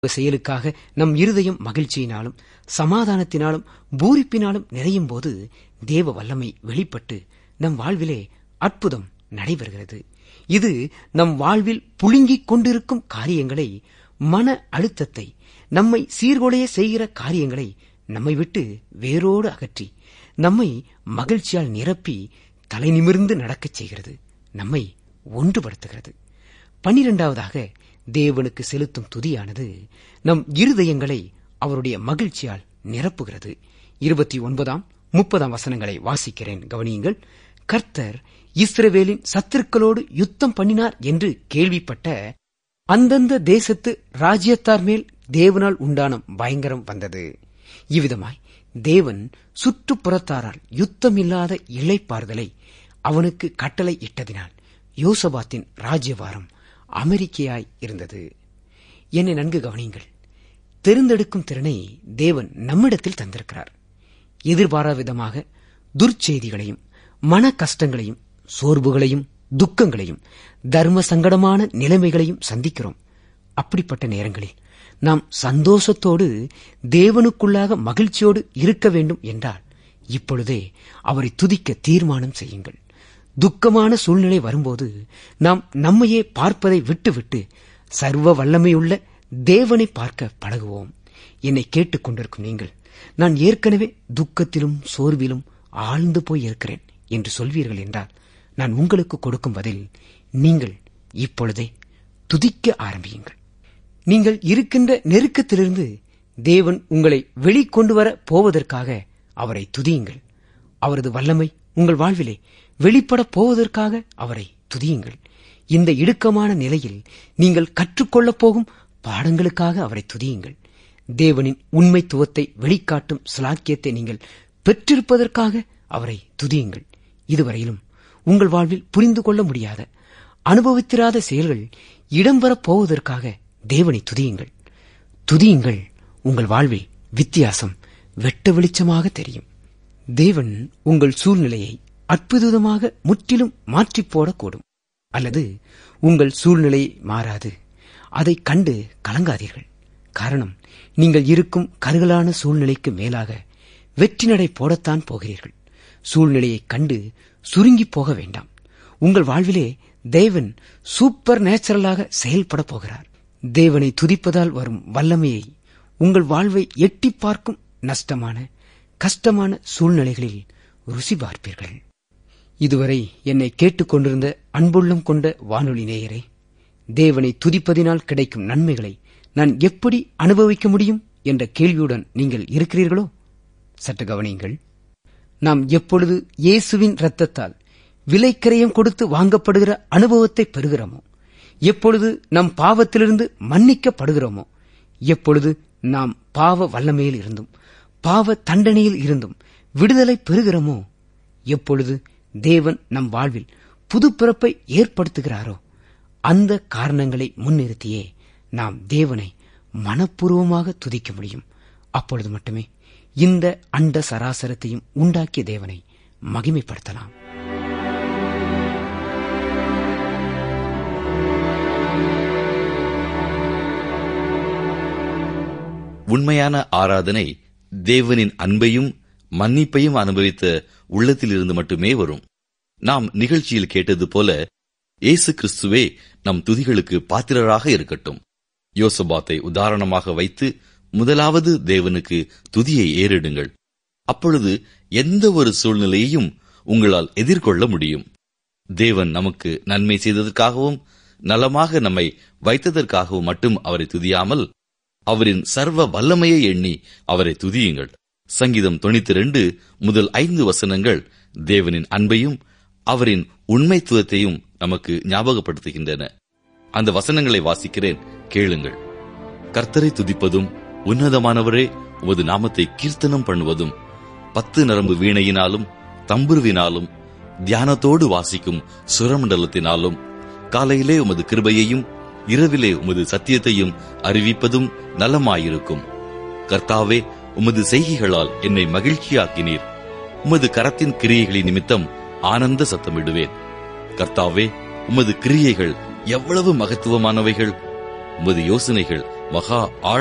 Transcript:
செயலுக்காக நம் இருதயம் மகிழ்ச்சியினாலும் சமாதானத்தினாலும் பூரிப்பினாலும் நிறையும் போது தேவ வல்லமை வெளிப்பட்டு நம் வாழ்விலே அற்புதம் நடைபெறுகிறது இது நம் வாழ்வில் புழுங்கிக் கொண்டிருக்கும் காரியங்களை மன அழுத்தத்தை நம்மை சீர்குலைய செய்கிற காரியங்களை நம்மை விட்டு வேரோடு அகற்றி நம்மை மகிழ்ச்சியால் நிரப்பி தலை நிமிர்ந்து நடக்கச் செய்கிறது நம்மை ஒன்றுபடுத்துகிறது பன்னிரண்டாவதாக தேவனுக்கு செலுத்தும் துதியானது நம் இருதயங்களை அவருடைய மகிழ்ச்சியால் நிரப்புகிறது இருபத்தி ஒன்பதாம் முப்பதாம் வசனங்களை வாசிக்கிறேன் கவனியுங்கள் கர்த்தர் இஸ்ரவேலின் சத்துருக்களோடு யுத்தம் பண்ணினார் என்று கேள்விப்பட்ட அந்தந்த தேசத்து ராஜ்யத்தார் மேல் தேவனால் உண்டான பயங்கரம் வந்தது இவ்விதமாய் தேவன் சுற்றுப்புறத்தாரால் யுத்தமில்லாத இழைப்பார்தலை அவனுக்கு கட்டளை இட்டதினால் யோசபாத்தின் ராஜ்யவாரம் அமெரிக்கையாய் இருந்தது என்னை நன்கு கவனியுங்கள் தெரிந்தெடுக்கும் திறனை தேவன் நம்மிடத்தில் தந்திருக்கிறார் எதிர்பாரா விதமாக துர்ச்செய்திகளையும் மன கஷ்டங்களையும் சோர்வுகளையும் துக்கங்களையும் தர்ம சங்கடமான நிலைமைகளையும் சந்திக்கிறோம் அப்படிப்பட்ட நேரங்களில் நாம் சந்தோஷத்தோடு தேவனுக்குள்ளாக மகிழ்ச்சியோடு இருக்க வேண்டும் என்றால் இப்பொழுதே அவரை துதிக்க தீர்மானம் செய்யுங்கள் துக்கமான சூழ்நிலை வரும்போது நாம் நம்மையே பார்ப்பதை விட்டுவிட்டு சர்வ வல்லமையுள்ள தேவனை பார்க்க பழகுவோம் என்னை கேட்டுக் கொண்டிருக்கும் நீங்கள் நான் ஏற்கனவே துக்கத்திலும் சோர்விலும் ஆழ்ந்து போய் இருக்கிறேன் என்று சொல்வீர்கள் என்றால் நான் உங்களுக்கு கொடுக்கும் பதில் நீங்கள் இப்பொழுதே துதிக்க ஆரம்பியுங்கள் நீங்கள் இருக்கின்ற நெருக்கத்திலிருந்து தேவன் உங்களை வெளிக்கொண்டு வர போவதற்காக அவரை துதியுங்கள் அவரது வல்லமை உங்கள் வாழ்விலே வெளிப்பட போவதற்காக அவரை துதியுங்கள் இந்த இடுக்கமான நிலையில் நீங்கள் கற்றுக்கொள்ளப் போகும் பாடங்களுக்காக அவரை துதியுங்கள் தேவனின் உண்மைத்துவத்தை வெளிக்காட்டும் சிலாக்கியத்தை நீங்கள் பெற்றிருப்பதற்காக அவரை துதியுங்கள் இதுவரையிலும் உங்கள் வாழ்வில் புரிந்து கொள்ள முடியாத அனுபவித்திராத செயல்கள் இடம்பெறப் போவதற்காக தேவனை துதியுங்கள் துதியுங்கள் உங்கள் வாழ்வில் வித்தியாசம் வெட்ட வெளிச்சமாக தெரியும் தேவன் உங்கள் சூழ்நிலையை அற்புதமாக முற்றிலும் மாற்றிப் போடக்கூடும் அல்லது உங்கள் சூழ்நிலை மாறாது அதை கண்டு கலங்காதீர்கள் காரணம் நீங்கள் இருக்கும் கருகலான சூழ்நிலைக்கு மேலாக வெற்றி நடை போடத்தான் போகிறீர்கள் சூழ்நிலையைக் கண்டு சுருங்கி போக வேண்டாம் உங்கள் வாழ்விலே தேவன் சூப்பர் நேச்சுரலாக செயல்பட போகிறார் தேவனை துதிப்பதால் வரும் வல்லமையை உங்கள் வாழ்வை எட்டி பார்க்கும் நஷ்டமான கஷ்டமான சூழ்நிலைகளில் ருசி பார்ப்பீர்கள் இதுவரை என்னை கேட்டுக்கொண்டிருந்த அன்புள்ளம் கொண்ட வானொலி நேயரே தேவனை துதிப்பதினால் கிடைக்கும் நன்மைகளை நான் எப்படி அனுபவிக்க முடியும் என்ற கேள்வியுடன் நீங்கள் இருக்கிறீர்களோ சற்று கவனியுங்கள் நாம் எப்பொழுது இயேசுவின் இரத்தத்தால் விலைக்கரையம் கொடுத்து வாங்கப்படுகிற அனுபவத்தை பெறுகிறோமோ எப்பொழுது நம் பாவத்திலிருந்து மன்னிக்கப்படுகிறோமோ எப்பொழுது நாம் பாவ வல்லமையில் இருந்தும் பாவ தண்டனையில் இருந்தும் விடுதலை பெறுகிறோமோ எப்பொழுது தேவன் நம் வாழ்வில் புது பிறப்பை ஏற்படுத்துகிறாரோ அந்த காரணங்களை முன்னிறுத்தியே நாம் தேவனை மனப்பூர்வமாக துதிக்க முடியும் அப்பொழுது மட்டுமே இந்த அண்ட சராசரத்தையும் உண்டாக்கிய தேவனை மகிமைப்படுத்தலாம் உண்மையான ஆராதனை தேவனின் அன்பையும் மன்னிப்பையும் அனுபவித்த உள்ளத்திலிருந்து மட்டுமே வரும் நாம் நிகழ்ச்சியில் கேட்டது போல இயேசு கிறிஸ்துவே நம் துதிகளுக்கு பாத்திரராக இருக்கட்டும் யோசபாத்தை உதாரணமாக வைத்து முதலாவது தேவனுக்கு துதியை ஏறிடுங்கள் அப்பொழுது எந்த ஒரு சூழ்நிலையையும் உங்களால் எதிர்கொள்ள முடியும் தேவன் நமக்கு நன்மை செய்ததற்காகவும் நலமாக நம்மை வைத்ததற்காகவும் மட்டும் அவரை துதியாமல் அவரின் சர்வ வல்லமையை எண்ணி அவரை துதியுங்கள் சங்கீதம் தொண்ணூத்தி ரெண்டு முதல் ஐந்து வசனங்கள் தேவனின் அன்பையும் அவரின் உண்மைத்துவத்தையும் நமக்கு ஞாபகப்படுத்துகின்றன அந்த வசனங்களை வாசிக்கிறேன் கேளுங்கள் கர்த்தரை துதிப்பதும் உன்னதமானவரே உமது நாமத்தை கீர்த்தனம் பண்ணுவதும் பத்து நரம்பு வீணையினாலும் தம்புருவினாலும் தியானத்தோடு வாசிக்கும் சுரமண்டலத்தினாலும் காலையிலே உமது கிருபையையும் இரவிலே உமது சத்தியத்தையும் அறிவிப்பதும் நலமாயிருக்கும் கர்த்தாவே உமது செய்கைகளால் என்னை மகிழ்ச்சியாக்கினீர் உமது கரத்தின் கிரியைகளின் நிமித்தம் ஆனந்த சத்தமிடுவேன் கர்த்தாவே உமது கிரியைகள் எவ்வளவு மகத்துவமானவைகள் உமது யோசனைகள் மகா ஆழ